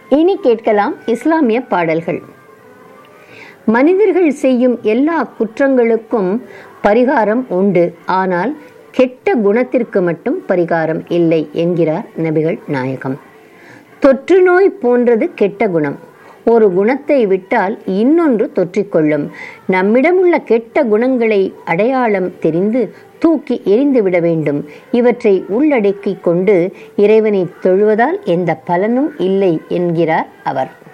இனி கேட்கலாம் இஸ்லாமிய பாடல்கள் மனிதர்கள் செய்யும் எல்லா குற்றங்களுக்கும் பரிகாரம் உண்டு ஆனால் கெட்ட குணத்திற்கு மட்டும் பரிகாரம் இல்லை என்கிறார் நபிகள் நாயகம் தொற்று நோய் போன்றது கெட்ட குணம் ஒரு குணத்தை விட்டால் இன்னொன்று தொற்றிக்கொள்ளும் நம்மிடம் உள்ள கெட்ட குணங்களை அடையாளம் தெரிந்து தூக்கி எரிந்துவிட வேண்டும் இவற்றை உள்ளடக்கிக் கொண்டு இறைவனை தொழுவதால் எந்த பலனும் இல்லை என்கிறார் அவர்